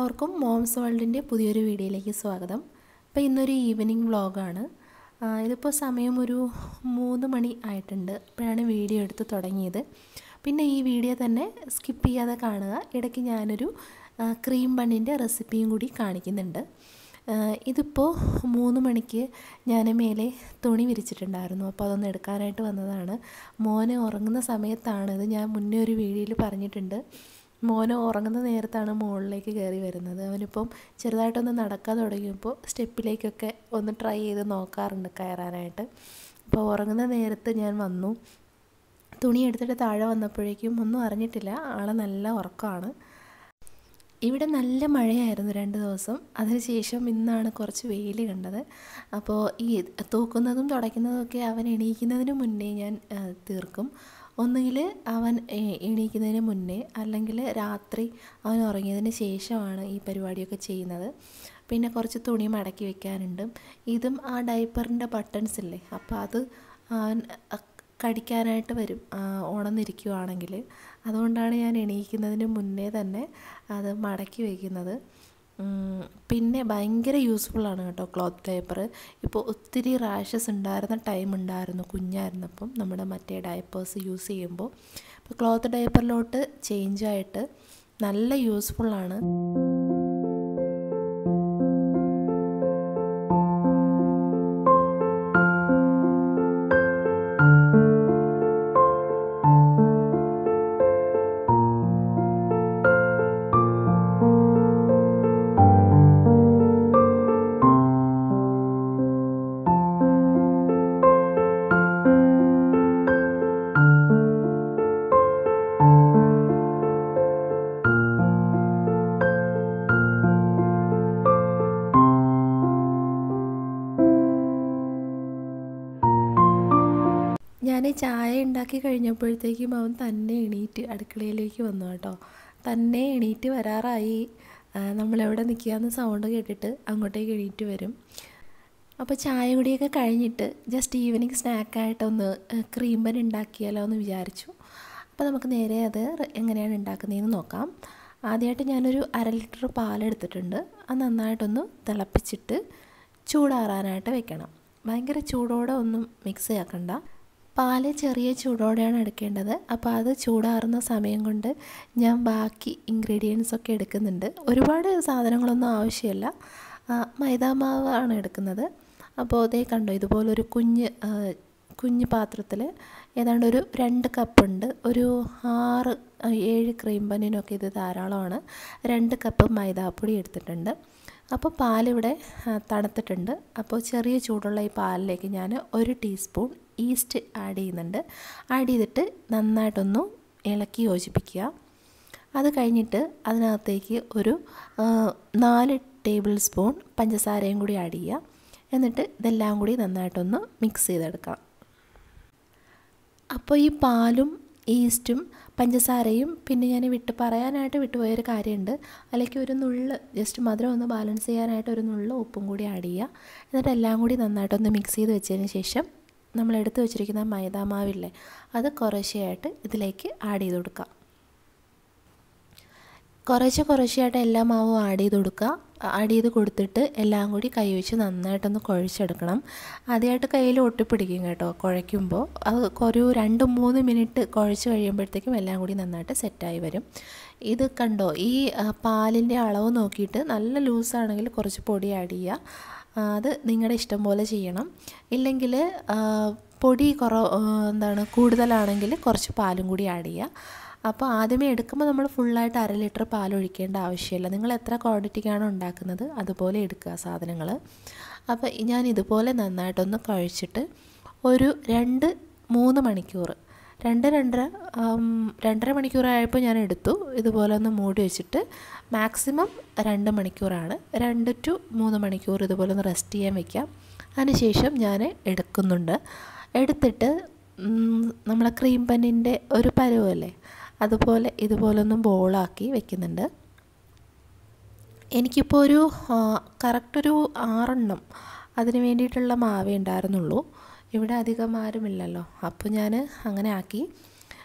എല്ലാവർക്കും മോംസ് വേൾഡിൻ്റെ പുതിയൊരു വീഡിയോയിലേക്ക് സ്വാഗതം അപ്പോൾ ഇന്നൊരു ഈവനിങ് വ്ളോഗാണ് ഇതിപ്പോൾ സമയം ഒരു മൂന്ന് മണി ആയിട്ടുണ്ട് അപ്പോഴാണ് വീഡിയോ എടുത്ത് തുടങ്ങിയത് പിന്നെ ഈ വീഡിയോ തന്നെ സ്കിപ്പ് ചെയ്യാതെ കാണുക ഇടയ്ക്ക് ഞാനൊരു ആ, ക്രീം ബണ്ണിൻ്റെ റെസിപ്പിയും കൂടി കാണിക്കുന്നുണ്ട് ആ, ഇതിപ്പോൾ മൂന്ന് മണിക്ക് ഞാൻ മേലെ തുണി വിരിച്ചിട്ടുണ്ടായിരുന്നു അപ്പോൾ അതൊന്ന് എടുക്കാനായിട്ട് വന്നതാണ് മോന് ഉറങ്ങുന്ന സമയത്താണ് ഇത് ഞാൻ മുന്നേ ഒരു വീഡിയോയിൽ പറഞ്ഞിട്ടുണ്ട് മോന് ഉറങ്ങുന്ന നേരത്താണ് മുകളിലേക്ക് കയറി വരുന്നത് അവനിപ്പം ചെറുതായിട്ടൊന്ന് നടക്കാൻ തുടങ്ങിയപ്പോൾ സ്റ്റെപ്പിലേക്കൊക്കെ ഒന്ന് ട്രൈ ചെയ്ത് നോക്കാറുണ്ട് കയറാനായിട്ട് അപ്പോൾ ഉറങ്ങുന്ന നേരത്ത് ഞാൻ വന്നു തുണി എടുത്തിട്ട് താഴെ വന്നപ്പോഴേക്കും ഒന്നും അറിഞ്ഞിട്ടില്ല ആളെ നല്ല ഉറക്കമാണ് ഇവിടെ നല്ല മഴയായിരുന്നു രണ്ട് ദിവസം അതിനുശേഷം ഇന്നാണ് കുറച്ച് വെയിൽ കണ്ടത് അപ്പോൾ ഈ തൂക്കുന്നതും തുടയ്ക്കുന്നതും ഒക്കെ അവൻ എണീക്കുന്നതിന് മുന്നേ ഞാൻ ആ, തീർക്കും ഒന്നുകിൽ അവൻ എ- എണീക്കുന്നതിന് മുന്നേ അല്ലെങ്കിൽ രാത്രി അവൻ ഉറങ്ങിയതിന് ശേഷമാണ് ഈ പരിപാടിയൊക്കെ ചെയ്യുന്നത് പിന്നെ കുറച്ച് തുണി മടക്കി വെക്കാനുണ്ട് ഇതും ആ ഡൈപ്പറിൻ്റെ ബട്ടൺസ് ഇല്ലേ അപ്പോൾ അത് അവൻ അ- കടിക്കാനായിട്ട് വരും ആ, ഉണർന്നിരിക്കുവാണെങ്കിൽ അതുകൊണ്ടാണ് ഞാൻ എണീക്കുന്നതിന് മുന്നേ തന്നെ അത് മടക്കി വയ്ക്കുന്നത് ഉം, പിന്നെ ഭയങ്കര യൂസ്ഫുള്ളാണ് കേട്ടോ ക്ലോത്ത് പേപ്പർ ഇപ്പോൾ ഒത്തിരി റാഷസ് ഉണ്ടായിരുന്ന ടൈം ഉണ്ടായിരുന്നു കുഞ്ഞായിരുന്നപ്പം നമ്മുടെ മറ്റേ ഡയപ്പേഴ്സ് യൂസ് ചെയ്യുമ്പോൾ ഇപ്പോൾ ക്ലോത്ത് ഡയപ്പറിലോട്ട് ചേഞ്ചായിട്ട് നല്ല യൂസ്ഫുള്ളാണ് ഞാൻ ചായ ഉണ്ടാക്കി കഴിഞ്ഞപ്പോഴത്തേക്കും അവൻ തന്നെ എണീറ്റ് അടുക്കളയിലേക്ക് വന്നു കേട്ടോ തന്നെ എണീറ്റ് വരാറായി ആ, നമ്മളെവിടെ നിൽക്കുകയെന്ന് സൗണ്ട് കേട്ടിട്ട് അങ്ങോട്ടേക്ക് എണീറ്റ് വരും അപ്പോൾ ചായ കുടിയൊക്കെ കഴിഞ്ഞിട്ട് ജസ്റ്റ് ഈവനിങ് സ്നാക്കായിട്ടൊന്ന് ക്രീം ബൻ ഉണ്ടാക്കിയാലോ എന്ന് വിചാരിച്ചു അപ്പോൾ നമുക്ക് നേരെ അത് റെ- എങ്ങനെയാണ് ഉണ്ടാക്കുന്നതെന്ന് നോക്കാം ആദ്യമായിട്ട് ഞാനൊരു അര ലിറ്റർ പാലെടുത്തിട്ടുണ്ട് അത് നന്നായിട്ടൊന്ന് തിളപ്പിച്ചിട്ട് ചൂടാറാനായിട്ട് വെക്കണം ഭയങ്കര ചൂടോടെ ഒന്നും മിക്സ് ആക്കണ്ട പാല് ചെറിയ ചൂടോടെയാണ് എടുക്കേണ്ടത് അപ്പോൾ അത് ചൂടാറുന്ന സമയം കൊണ്ട് ഞാൻ ബാക്കി ഇൻഗ്രീഡിയൻസ് ഒക്കെ എടുക്കുന്നുണ്ട് ഒരുപാട് സാധനങ്ങളൊന്നും ആവശ്യമില്ല ആ, മൈദാമാവ് ആണ് എടുക്കുന്നത് അപ്പോൾ അതേ കണ്ടോ ഇതുപോലൊരു കുഞ്ഞ് ആ, കുഞ്ഞ് പാത്രത്തിൽ ഏതാണ്ട് ഒരു രണ്ട് കപ്പുണ്ട് ഒരു ആറ് ആ, ഏഴ് ക്രീം ബന്നിനൊക്കെ ഇത് ധാരാളമാണ് രണ്ട് കപ്പ് മൈദാപ്പൊടി എടുത്തിട്ടുണ്ട് അപ്പോൾ പാലിവിടെ ആ, തണുത്തിട്ടുണ്ട് അപ്പോൾ ചെറിയ ചൂടുള്ള ഈ പാലിലേക്ക് ഞാൻ ഒരു ടീസ്പൂൺ ഈസ്റ്റ് ആഡ് ചെയ്യുന്നുണ്ട് ആഡ് ചെയ്തിട്ട് നന്നായിട്ടൊന്ന് ഇളക്കി യോജിപ്പിക്കുക അത് കഴിഞ്ഞിട്ട് അതിനകത്തേക്ക് ഒരു ആ, നാല് ടേബിൾ സ്പൂൺ പഞ്ചസാരയും കൂടി ആഡ് ചെയ്യുക എന്നിട്ട് ഇതെല്ലാം കൂടി നന്നായിട്ടൊന്ന് മിക്സ് ചെയ്തെടുക്കാം അപ്പോൾ ഈ പാലും ഈസ്റ്റും പഞ്ചസാരയും പിന്നെ ഞാൻ വിട്ട് പറയാനായിട്ട് വിട്ടുപോയൊരു കാര്യമുണ്ട് അല്ലെങ്കിൽ ഒരു നുള്ള് ജസ്റ്റ് മധുരം ഒന്ന് ബാലൻസ് ചെയ്യാനായിട്ട് ഒരു നുള്ള് ഉപ്പും കൂടി ആഡ് ചെയ്യുക എന്നിട്ട് എല്ലാം കൂടി നന്നായിട്ടൊന്ന് മിക്സ് ചെയ്ത് വെച്ചതിന് ശേഷം നമ്മൾ എടുത്ത് വെച്ചിരിക്കുന്ന മൈദാമാവില്ലേ അത് കുറേശ്ശെയായിട്ട് ഇതിലേക്ക് ആഡ് ചെയ്ത് കൊടുക്കാം കുറേശ്ശെ കുറേശ്ശെയായിട്ട് എല്ലാ മാവും ആഡ് ചെയ്ത് കൊടുക്കുക ആഡ് ചെയ്ത് കൊടുത്തിട്ട് എല്ലാം കൂടി കൈ വെച്ച് നന്നായിട്ടൊന്ന് കുഴച്ചെടുക്കണം ആദ്യമായിട്ട് കയ്യിൽ ഒട്ടിപ്പിടിക്കും കേട്ടോ കുഴയ്ക്കുമ്പോൾ അത് ഒരു രണ്ട് മൂന്ന് മിനിറ്റ് കുഴച്ച് കഴിയുമ്പോഴത്തേക്കും എല്ലാം കൂടി നന്നായിട്ട് സെറ്റായി വരും ഇത് കണ്ടോ ഈ ആ, പാലിൻ്റെ അളവ് നോക്കിയിട്ട് നല്ല ലൂസാണെങ്കിൽ കുറച്ച് പൊടി ആഡ് ചെയ്യുക ആ, അത് നിങ്ങളുടെ ഇഷ്ടം പോലെ ചെയ്യണം ഇല്ലെങ്കിൽ ആ, പൊടി കുറ ആ, എന്താണ് കൂടുതലാണെങ്കിൽ കുറച്ച് പാലും കൂടി ആഡ് ചെയ്യുക അപ്പോൾ ആദ്യമേ എടുക്കുമ്പോൾ നമ്മൾ ഫുള്ളായിട്ട് അര ലിറ്റർ പാൽ ഒഴിക്കേണ്ട ആവശ്യമില്ല നിങ്ങൾ എത്ര ക്വാണ്ടിറ്റിക്കാണോ ഉണ്ടാക്കുന്നത് അതുപോലെ എടുക്കുക സാധനങ്ങൾ അപ്പോൾ ഞാൻ ഇതുപോലെ നന്നായിട്ടൊന്ന് കഴിച്ചിട്ട് ഒരു രണ്ട് മൂന്ന് മണിക്കൂർ രണ്ട് രണ്ടര ആം, രണ്ടര മണിക്കൂറായപ്പോൾ ഞാൻ എടുത്തു ഇതുപോലെ ഒന്ന് മൂടി വെച്ചിട്ട് മാക്സിമം രണ്ട് മണിക്കൂറാണ് രണ്ട് ടു മൂന്ന് മണിക്കൂർ ഇതുപോലെ ഒന്ന് റെസ്റ്റ് ചെയ്യാൻ വെക്കാം അതിനുശേഷം ഞാൻ എടുക്കുന്നുണ്ട് എടുത്തിട്ട് ഉം, നമ്മളെ ക്രീം പന്നിൻ്റെ ഒരു പരുവല്ലേ അതുപോലെ ഇതുപോലൊന്നും ബോളാക്കി വെക്കുന്നുണ്ട് എനിക്കിപ്പോൾ ഒരു കറക്റ്റ് ഒരു ആറെണ്ണം അതിന് വേണ്ടിയിട്ടുള്ള മാവേ ഉണ്ടായിരുന്നുള്ളൂ ഇവിടെ അധികം ആരുമില്ലല്ലോ അപ്പോൾ ഞാൻ അങ്ങനെ ആക്കി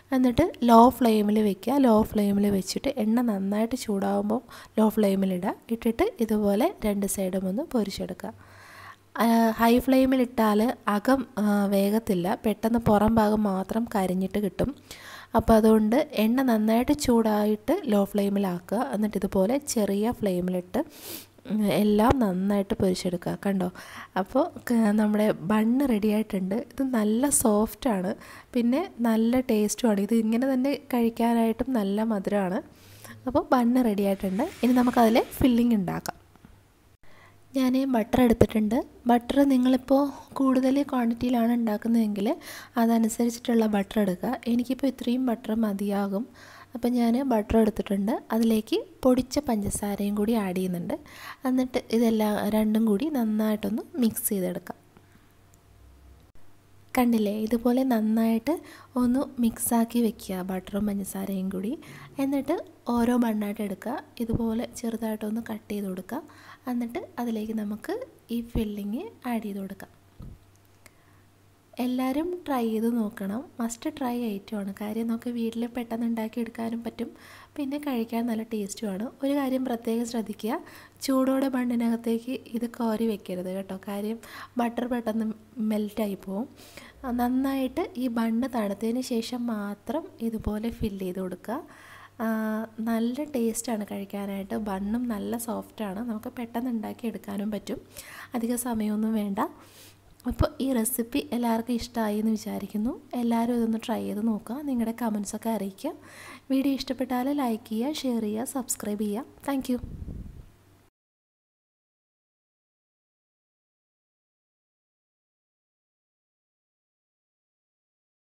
എന്നിട്ട് ലോ ഫ്ലെയിമിൽ വെക്കുക ലോ ഫ്ലെയിമിൽ വെച്ചിട്ട് എണ്ണ നന്നായിട്ട് ചൂടാകുമ്പോൾ ലോ ഫ്ലെയിമിലിടുക ഇട്ടിട്ട് ഇതുപോലെ രണ്ട് സൈഡും ഒന്ന് പൊരിച്ചെടുക്കുക ഹൈ ഫ്ലെയിമിലിട്ടാൽ അകം വേഗത്തില്ല പെട്ടെന്ന് പുറം ഭാഗം മാത്രം കരിഞ്ഞിട്ട് കിട്ടും അപ്പോൾ അതുകൊണ്ട് എണ്ണ നന്നായിട്ട് ചൂടായിട്ട് ലോ ഫ്ലെയിമിലാക്കുക എന്നിട്ട് ഇതുപോലെ ചെറിയ ഫ്ലെയിമിലിട്ട് എല്ലാം നന്നായിട്ട് പൊരിച്ചെടുക്കുക കണ്ടോ അപ്പോൾ നമ്മുടെ ബണ്ണ് റെഡി ആയിട്ടുണ്ട് ഇത് നല്ല സോഫ്റ്റാണ് പിന്നെ നല്ല ടേസ്റ്റുമാണ് ഇത് ഇങ്ങനെ തന്നെ കഴിക്കാനായിട്ടും നല്ല മധുരമാണ് അപ്പോൾ ബണ്ണ് റെഡി ആയിട്ടുണ്ട് ഇനി നമുക്കതിൽ ഫില്ലിംഗ് ഉണ്ടാക്കാം ഞാൻ ബട്ടർ എടുത്തിട്ടുണ്ട് ബട്ടർ നിങ്ങളിപ്പോൾ കൂടുതൽ ക്വാണ്ടിറ്റിയിലാണ് ഉണ്ടാക്കുന്നതെങ്കിൽ അതനുസരിച്ചിട്ടുള്ള ബട്ടർ എടുക്കുക എനിക്കിപ്പോൾ ഇത്രയും ബട്ടർ മതിയാകും അപ്പോൾ ഞാൻ ബട്ടർ എടുത്തിട്ടുണ്ട് അതിലേക്ക് പൊടിച്ച പഞ്ചസാരയും കൂടി ആഡ് ചെയ്യുന്നുണ്ട് എന്നിട്ട് ഇതെല്ലാം രണ്ടും കൂടി നന്നായിട്ടൊന്ന് മിക്സ് ചെയ്തെടുക്കാം കണ്ടില്ലേ ഇതുപോലെ നന്നായിട്ട് ഒന്ന് മിക്സാക്കി വെക്കുക ബട്ടറും പഞ്ചസാരയും കൂടി എന്നിട്ട് ഓരോ ബണ്ണായിട്ട് എടുക്കുക ഇതുപോലെ ചെറുതായിട്ടൊന്ന് കട്ട് ചെയ്ത് കൊടുക്കുക എന്നിട്ട് അതിലേക്ക് നമുക്ക് ഈ ഫില്ലിങ് ആഡ് ചെയ്ത് കൊടുക്കാം എല്ലാവരും ട്രൈ ചെയ്ത് നോക്കണം മസ്റ്റ് ട്രൈ ഐറ്റമാണ് കാര്യം നമുക്ക് വീട്ടിൽ പെട്ടെന്ന് ഉണ്ടാക്കിയെടുക്കാനും പറ്റും പിന്നെ കഴിക്കാൻ നല്ല ടേസ്റ്റുമാണ് ഒരു കാര്യം പ്രത്യേകം ശ്രദ്ധിക്കുക ചൂടോടെ ബണ്ണിനകത്തേക്ക് ഇത് കോരി വെക്കരുത് കേട്ടോ കാര്യം ബട്ടർ പെട്ടെന്ന് മെൽറ്റായി പോവും നന്നായിട്ട് ഈ ബണ്ണ് തണുത്തതിന് ശേഷം മാത്രം ഇതുപോലെ ഫില്ല് ചെയ്ത് കൊടുക്കുക നല്ല ടേസ്റ്റാണ് കഴിക്കാനായിട്ട് ബണ്ണും നല്ല സോഫ്റ്റാണ് നമുക്ക് പെട്ടെന്ന് ഉണ്ടാക്കി എടുക്കാനും പറ്റും അധിക സമയമൊന്നും വേണ്ട അപ്പോൾ ഈ റെസിപ്പി എല്ലാവർക്കും ഇഷ്ടമായി എന്ന് വിചാരിക്കുന്നു എല്ലാവരും ഇതൊന്ന് ട്രൈ ചെയ്ത് നോക്കുക നിങ്ങളുടെ കമൻസൊക്കെ അറിയിക്കുക വീഡിയോ ഇഷ്ടപ്പെട്ടാൽ ലൈക്ക് ചെയ്യുക ഷെയർ ചെയ്യുക സബ്സ്ക്രൈബ് ചെയ്യുക താങ്ക്